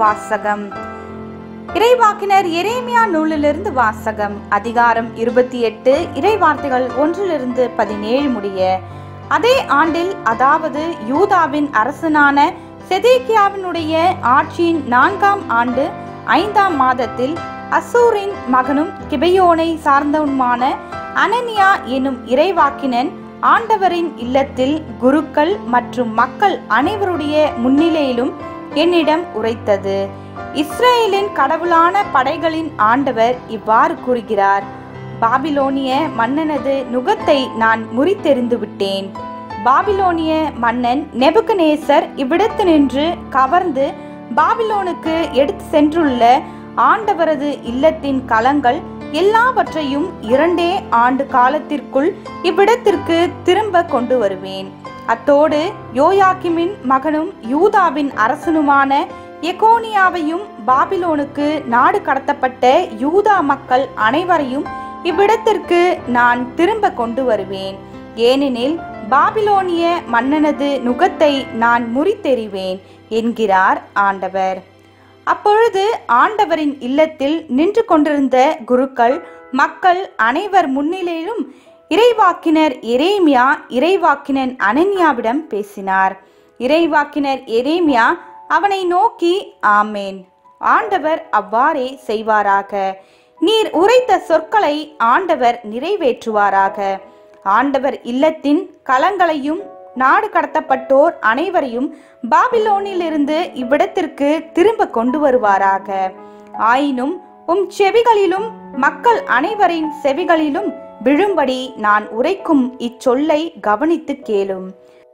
வாசகம் இறைவாக்கினர் எரேமியா நூலிலிருந்து வாசகம் அதிகாரம் இருபத்தி எட்டு இறைவார்த்தைகள் ஒன்றிலிருந்து பதினேழு முடிய அதே ஆண்டில் அதாவது யூதாவின் அரசனான செதேக்கியாவினுடைய ஆட்சியின் நான்காம் ஆண்டு ஐந்தாம் மாதத்தில் அசூரின் மகனும் கிபையோனை சார்ந்தவனுமான அனனியா என்னும் இறைவாக்கினன் ஆண்டவரின் இல்லத்தில் குருக்கள் மற்றும் மக்கள் அனைவருடைய முன்னிலையிலும் என்னிடம் உரைத்தது இஸ்ரேலின் கடவுளான படைகளின் ஆண்டவர் இவ்வாறு கூறுகிறார் பாபிலோனிய மன்னனது நுகத்தை நான் முறித்தெறிந்து விட்டேன் பாபிலோனிய மன்னன் நெபுகநேசர் இவ்விடத்து நின்று கவர்ந்து பாபிலோனுக்கு எடுத்து சென்றுள்ள ஆண்டவரது இல்லத்தின் கலங்கள் எல்லாவற்றையும் இரண்டே ஆண்டு காலத்திற்குள் இவ்விடத்திற்கு திரும்ப கொண்டு வருவேன் அத்தோடு யோயாக்கிமின் மகனும் யூதாவின் அரசனுமான எகோனியாவையும் பாபிலோனுக்கு நாடு கடத்தப்பட்ட யூதா மக்கள் அனைவரையும் இவ்விடத்திற்கு நான் திரும்ப கொண்டு வருவேன் ஏனெனில் பாபிலோனிய மன்னனது நுகத்தை நான் முறித்தெறிவேன் என்கிறார் ஆண்டவர் அப்பொழுது ஆண்டவரின் இல்லத்தில் நின்று கொண்டிருந்த குருக்கள் மக்கள் அனைவர் முன்னிலையிலும் இறைவாக்கினர் எரேமியா இறைவாக்கினன் அனன்யாவிடம் பேசினார் இறைவாக்கினர் எரேமியா அவனை நோக்கி ஆமேன் ஆண்டவர் அவ்வாறே செய்வாராக நீர் உரைத்த சொற்களை ஆண்டவர் நிறைவேற்றுவாராக ஆண்டவர் இல்லத்தின் கலங்களையும் நாடு கடத்தப்பட்டோர் அனைவரையும் பாபிலோனிலிருந்து இவ்விடத்திற்கு திரும்ப கொண்டு வருவாராக ஆயினும் உம் செவிகளிலும் மக்கள் அனைவரின் செவிகளிலும் விழும்படி நான் உரைக்கும் இச்சொல்லை கவனித்து கேளும்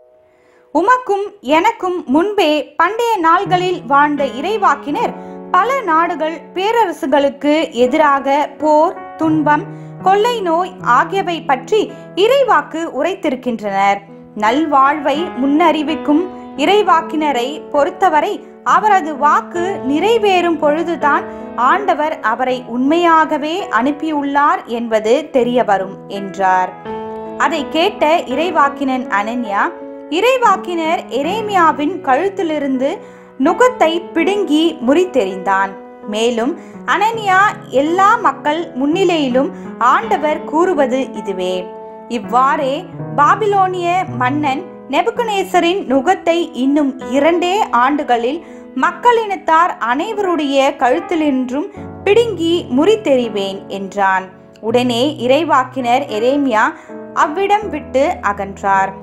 உமக்கும் எனக்கும் முன்பே பண்டைய நாள்களில் வாழ்ந்த இறைவாக்கினர் பல நாடுகள் பேரரசுகளுக்கு எதிராக போர் துன்பம் கொள்ளை நோய் ஆகியவை பற்றி இறைவாக்கு உரைத்திருக்கின்றனர் நல்வாழ்வை முன்னறிவிக்கும் இறைவாக்கினரை பொறுத்தவரை அவரது வாக்கு நிறைவேறும் பொழுதுதான் ஆண்டவர் அவரை உண்மையாகவே அனுப்பியுள்ளார் என்பது தெரிய வரும் என்றார் அதை கேட்ட இறைவாக்கினன் அனன்யா இறைவாக்கினர் எரேமியாவின் கழுத்திலிருந்து நுகத்தை பிடுங்கி முறித்தெறிந்தான் மேலும் அனனியா எல்லா மக்கள் முன்னிலையிலும் ஆண்டவர் கூறுவது இதுவே இவ்வாறே பாபிலோனிய மன்னன் நெபுகநேசரின் நுகத்தை இன்னும் இரண்டே ஆண்டுகளில் மக்களினத்தார் அனைவருடைய கழுத்திலின்றும் பிடுங்கி முறித்தெறிவேன் என்றான் உடனே இறைவாக்கினர் எரேமியா அவ்விடம் விட்டு அகன்றார்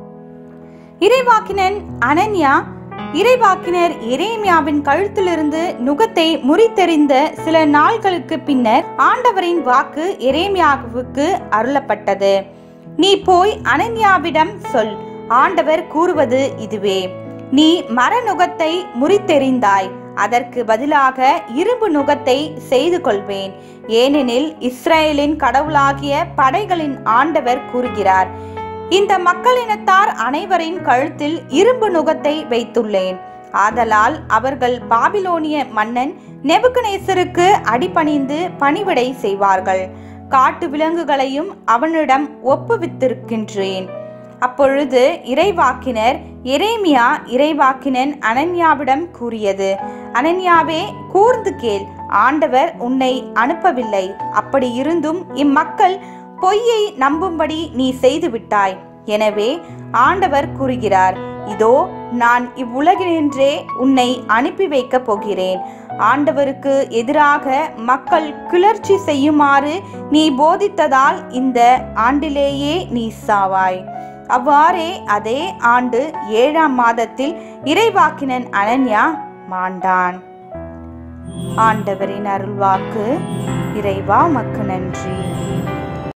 இறைவாக்கினன் அனன்யா இறைவாக்கினர் எரேமியாவின் கழுத்திலிருந்து நுகத்தை முறித்தெறிந்த சில நாட்களுக்கு பின்னர் ஆண்டவரின் வாக்கு எரேமியாவுக்கு அருளப்பட்டது நீ போய் அனன்யாவிடம் சொல் ஆண்டவர் கூறுவது இதுவே நீ மர நுகத்தை முறித்தெறிந்தாய் அதற்கு பதிலாக இரும்பு நுகத்தை செய்து கொள்வேன் ஏனெனில் இஸ்ரேலின் கடவுளாகிய படைகளின் ஆண்டவர் கூறுகிறார் இந்த மக்களினத்தார் அனைவரின் கழுத்தில் இரும்பு நுகத்தை வைத்துள்ளேன் ஆதலால் அவர்கள் பாபிலோனிய மன்னன் நெபுகநேசருக்கு அடிபணிந்து பணிவிடை செய்வார்கள் காட்டு விலங்குகளையும் அவனிடம் ஒப்புவித்திருக்கின்றேன் அப்பொழுது இறைவாக்கினர் எரேமியா இறைவாக்கினன் அனன்யாவிடம் கூறியது அனன்யாவே கூர்ந்து கேள் ஆண்டவர் உன்னை அனுப்பவில்லை அப்படி இருந்தும் இம்மக்கள் பொய்யை நம்பும்படி நீ செய்து விட்டாய் எனவே ஆண்டவர் கூறுகிறார் இதோ நான் இவ்வுலகினின்றே உன்னை அனுப்பி வைக்கப் போகிறேன் ஆண்டவருக்கு எதிராக மக்கள் கிளர்ச்சி செய்யுமாறு நீ போதித்ததால் இந்த ஆண்டிலேயே நீ சாவாய் அவ்வாறே அதே ஆண்டு ஏழாம் மாதத்தில் இறைவாக்கினன் அனன்யா மாண்டான் ஆண்டவரின் அருள்வாக்கு இறைவா மக்கு நன்றி